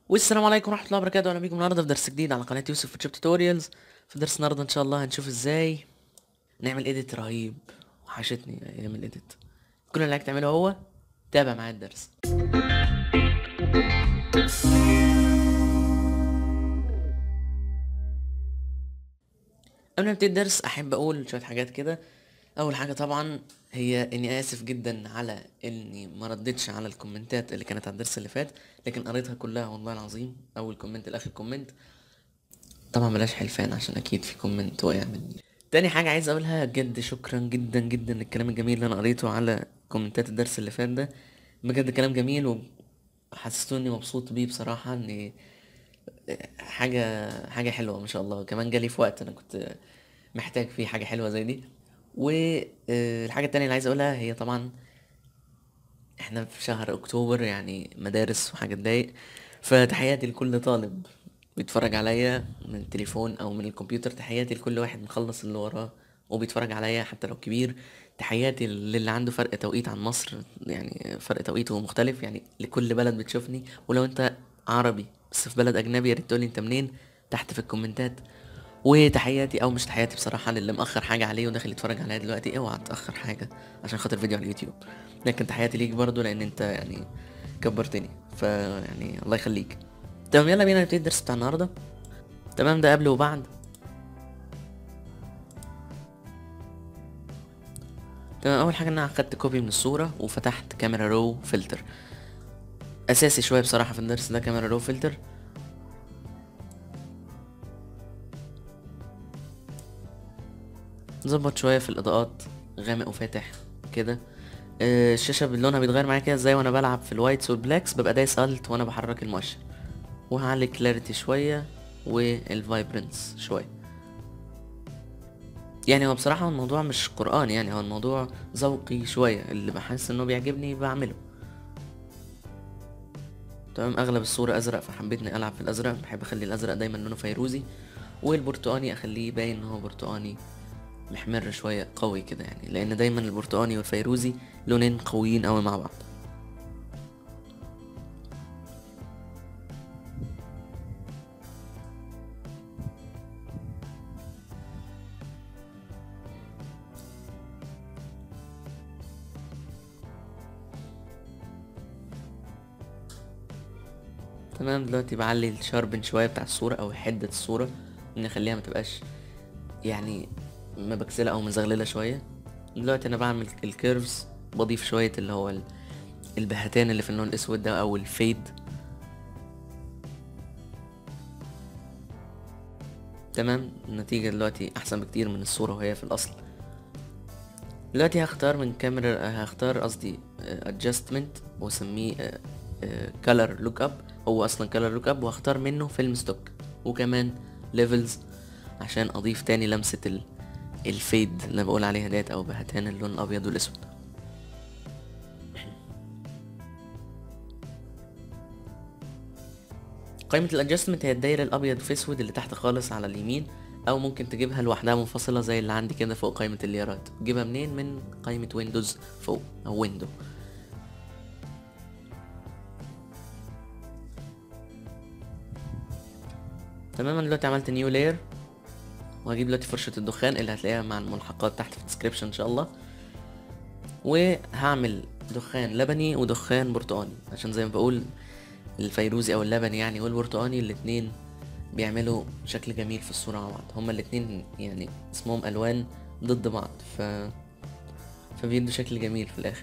والسلام عليكم ورحمة الله وبركاته اهلا بيكم النهارده في درس جديد على قناة يوسف فوتوشوب توتوريالز في درس النهارده ان شاء الله هنشوف ازاي نعمل ايديت رهيب وحشتني ايام الايديت كل اللي عليك تعمله هو تابع معايا الدرس قبل ما ابتدي الدرس احب اقول شويه حاجات كده اول حاجه طبعا هي اني اسف جدا على اني ما ردتش على الكومنتات اللي كانت على الدرس اللي فات لكن قريتها كلها والله العظيم اول كومنت لاخر كومنت طبعا بلاش حلفان عشان اكيد في كومنت وقع مني تاني حاجه عايز اقولها بجد شكرا جدا جدا للكلام الجميل اللي انا قريته على كومنتات الدرس اللي فات ده بجد كلام جميل وحسستوني مبسوط بيه بصراحه اني حاجة حاجة حلوة ما شاء الله كمان جالي في وقت انا كنت محتاج فيه حاجة حلوة زي دي والحاجة التانية اللي عايز اقولها هي طبعا احنا في شهر اكتوبر يعني مدارس وحاجة تضايق فتحياتي لكل طالب بيتفرج عليا من التليفون او من الكمبيوتر تحياتي لكل واحد مخلص اللي وراه وبيتفرج عليا حتى لو كبير تحياتي للي عنده فرق توقيت عن مصر يعني فرق توقيته مختلف يعني لكل بلد بتشوفني ولو انت عربي بس في بلد اجنبي يا ريت تقولي انت منين تحت في الكومنتات وتحياتي او مش تحياتي بصراحه للي مأخر حاجه عليه وداخل يتفرج عليا دلوقتي اوعى تأخر حاجه عشان خاطر فيديو على اليوتيوب لكن تحياتي ليك برضو لان انت يعني كبرتني فيعني الله يخليك تمام يلا بينا نبتدي الدرس بتاع النهارده تمام ده قبل وبعد تمام اول حاجه ان انا اخدت كوبي من الصوره وفتحت كاميرا رو فلتر اساسي شويه بصراحه في الدرس ده كاميرا رو فلتر نظبط شويه في الاضاءات غامق وفاتح كده آه، الشاشه لونها بيتغير معايا كده زي وانا بلعب في الوايتس والبلاكس ببقى دايس الت وانا بحرك المؤشر وهعلي كلاريتي شويه والفايبرنس شويه يعني هو بصراحه الموضوع مش قران يعني هو الموضوع ذوقي شويه اللي بحس انه بيعجبني بعمله تمام اغلب الصورة ازرق فحبيتني العب في الازرق بحب اخلي الازرق دايما لونه فيروزي والبرتقاني اخليه باين ان هو برتقاني محمر شوية قوي كده يعني لان دايما البرتقاني والفيروزي لونين قويين قوي مع بعض تمام دلوقتي بعلي الشاربن شويه بتاع الصوره او حده الصوره ان اخليها ما تبقاش يعني مبكسله او مزغلله شويه دلوقتي انا بعمل الكيرفز بضيف شويه اللي هو ال- البهتان اللي في اللون الاسود ده او الفيد تمام النتيجه دلوقتي احسن بكتير من الصوره وهي في الاصل دلوقتي هختار من كاميرا هختار قصدي ادجستمنت واسميه كلر لوك اب هو اصلا كلر لوك اب وهختار منه فيلم ستوك وكمان ليفلز عشان اضيف تاني لمسة ال الفيد اللي أنا بقول عليها ديت او بهتان اللون الابيض والاسود قائمة الادجستمنت هي الدايرة الابيض في اسود اللي تحت خالص على اليمين او ممكن تجيبها لوحدها منفصلة زي اللي عندي كده فوق قائمة اليارات تجيبها منين من قائمة ويندوز فوق او ويندو تمام انا دلوقتي عملت نيو لاير وهجيب دلوقتي فرشة الدخان اللي هتلاقيها مع الملحقات تحت في الديسكريبشن ان شاء الله وهعمل دخان لبني ودخان برتقاني عشان زي ما بقول الفيروزي او اللبني يعني والبرتقاني الاتنين بيعملوا شكل جميل في الصورة مع بعض هما الاتنين يعني اسمهم الوان ضد بعض ف فبيدوا شكل جميل في الاخر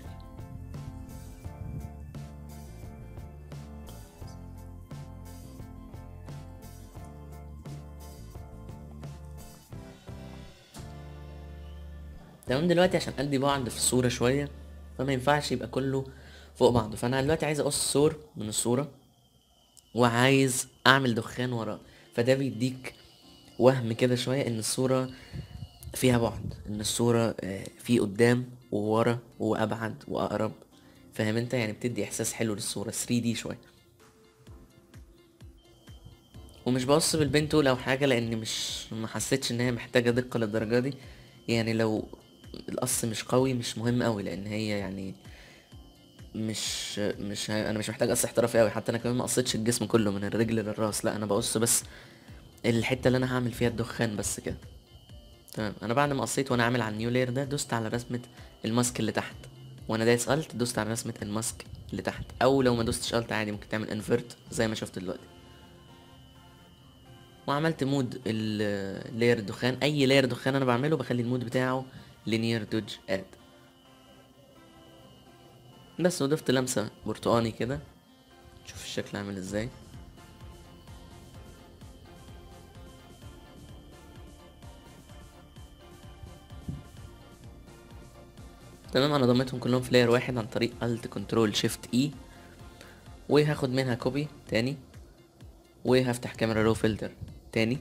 تمام دلوقتي عشان ادي بعض في الصورة شوية فما ينفعش يبقى كله فوق بعضه فانا دلوقتي عايز اقص صور من الصورة وعايز اعمل دخان وراه فده بيديك وهم كده شوية ان الصورة فيها بعد ان الصورة آه، في قدام وورا وابعد واقرب فاهم انت يعني بتدي احساس حلو للصورة 3D شوية ومش بقص بالبين تول او حاجه لان مش ما حسيتش ان هي محتاجه دقه للدرجه دي يعني لو القص مش قوي مش مهم قوي لان هي يعني مش مش ه... انا مش محتاج اقص احترافي قوي حتى انا كمان ما قصيتش الجسم كله من الرجل للراس لا انا بقص بس الحته اللي انا هعمل فيها الدخان بس كده تمام انا بعد ما قصيت وانا عامل على النيو لاير ده دوست على رسمه الماسك اللي تحت وانا دايس الت دوست على رسمه الماسك اللي تحت او لو ما دوستش الت عادي ممكن تعمل انفرت زي ما شفت دلوقتي وعملت مود اللاير الدخان اي لاير دخان انا بعمله بخلي المود بتاعه لينير دوج اد بس وضفت لمسه برتقاني كده شوف الشكل عامل ازاي تمام انا ضميتهم كلهم في لاير واحد عن طريق الت كنترول شيفت اي وهاخد منها كوبي تاني وهفتح كاميرا رو فلتر تاني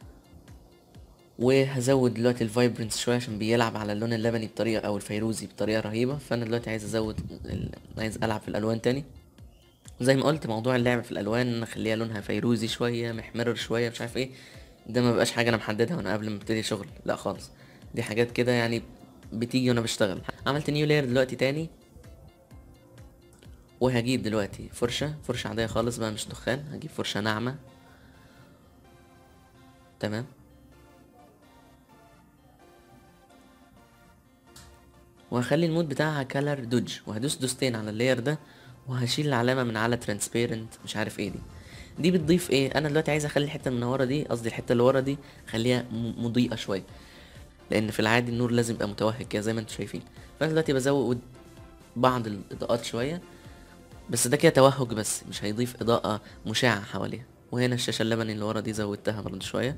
وهزود دلوقتي الفايبرنس شويه عشان بيلعب على اللون اللبني بطريقه او الفيروزي بطريقه رهيبه فانا دلوقتي عايز ازود ال... عايز العب في الالوان تاني زي ما قلت موضوع اللعب في الالوان نخليها لونها فيروزي شويه محمر شويه مش عارف ايه ده ما بقاش حاجه انا محددها وانا قبل ما ابتدي شغل لا خالص دي حاجات كده يعني بتيجي وانا بشتغل عملت نيو لاير دلوقتي تاني وهجيب دلوقتي فرشة فرشة عادية خالص بقى مش دخان هجيب فرشة ناعمة تمام وهخلي المود بتاعها كلر دوج وهدوس دوستين على اللاير ده وهشيل العلامة من على ترانسبيرنت مش عارف ايه دي دي بتضيف ايه انا دلوقتي عايز اخلي الحتة من ورا دي قصدي الحتة اللي ورا دي اخليها م- مضيئة شوية لان في العادي النور لازم يبقى متوهج كده زي ما انتم شايفين فانا دلوقتي بزود بعض الاضاءات شويه بس ده كده توهج بس مش هيضيف اضاءه مشعه حواليها وهنا الشاشه اللبني اللي ورا دي زودتها برضه شويه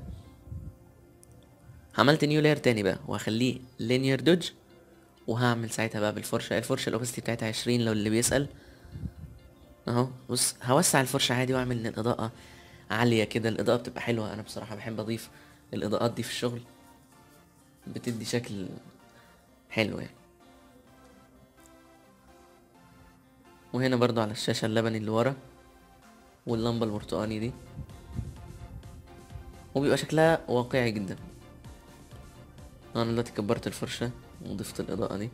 عملت نيو لاير تاني بقى وهخليه لينير دوج وهعمل ساعتها بقى بالفرشه الفرشه الاوبستي بتاعتها 20 لو اللي بيسال اهو بص هوسع الفرشه عادي واعمل ان الاضاءه عاليه كده الاضاءه بتبقى حلوه انا بصراحه بحب اضيف الاضاءات دي في الشغل بتدي شكل حلو يعني وهنا برضو على الشاشة اللبني اللي ورا واللمبة البرتقاني دي وبيبقى شكلها واقعي جدا انا دلوقتي كبرت الفرشة وضفت الاضاءة دي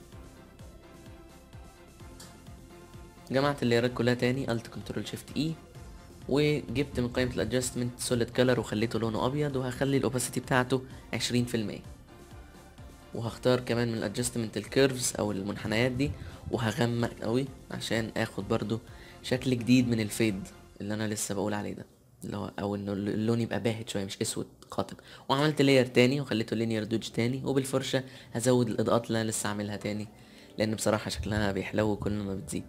جمعت الليرات كلها تاني الت كنترول شيفت اي وجبت من قائمة الادجستمنت سوليد كلر وخليته لونه ابيض وهخلي الاوباسيتي بتاعته عشرين في المية وهختار كمان من الادجستمنت الكيرفز او المنحنيات دي وهغمق قوي عشان اخد برضو شكل جديد من الفيد اللي انا لسه بقول عليه ده اللي هو او انه اللون يبقى باهت شويه مش اسود قاتم وعملت لاير تاني وخليته لينير دوج تاني وبالفرشه هزود الاضاءات اللي انا لسه عاملها تاني لان بصراحه شكلها بيحلو كل ما بتزيد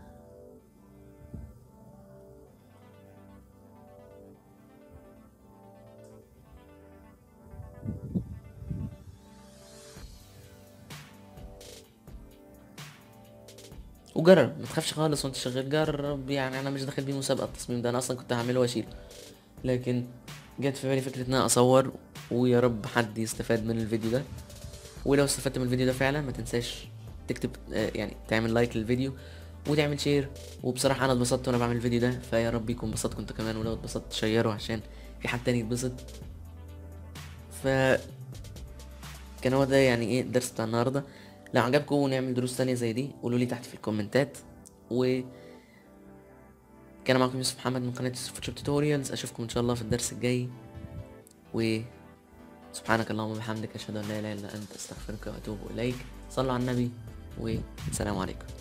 وجرب ما تخافش خالص وانت شغال جرب يعني انا مش داخل بيه مسابقه التصميم ده انا اصلا كنت هعمله واشيله لكن جت في بالي فكره ان انا اصور ويا رب حد يستفاد من الفيديو ده ولو استفدت من الفيديو ده فعلا ما تنساش تكتب آه، يعني تعمل لايك للفيديو وتعمل شير وبصراحه انا اتبسطت وانا بعمل الفيديو ده فيا رب يكون انبسطتوا انتوا كمان ولو اتبسطت شيروا عشان في حد تاني يتبسط ف كان هو ده يعني ايه الدرس بتاع النهارده لو عجبكم نعمل دروس تانية زي دي قولوا لي تحت في الكومنتات و كان معكم يوسف محمد من قناة يوسف فوتوشوب توتوريالز اشوفكم ان شاء الله في الدرس الجاي و سبحانك اللهم وبحمدك اشهد ان لا اله الا انت استغفرك واتوب اليك صلوا على النبي والسلام عليكم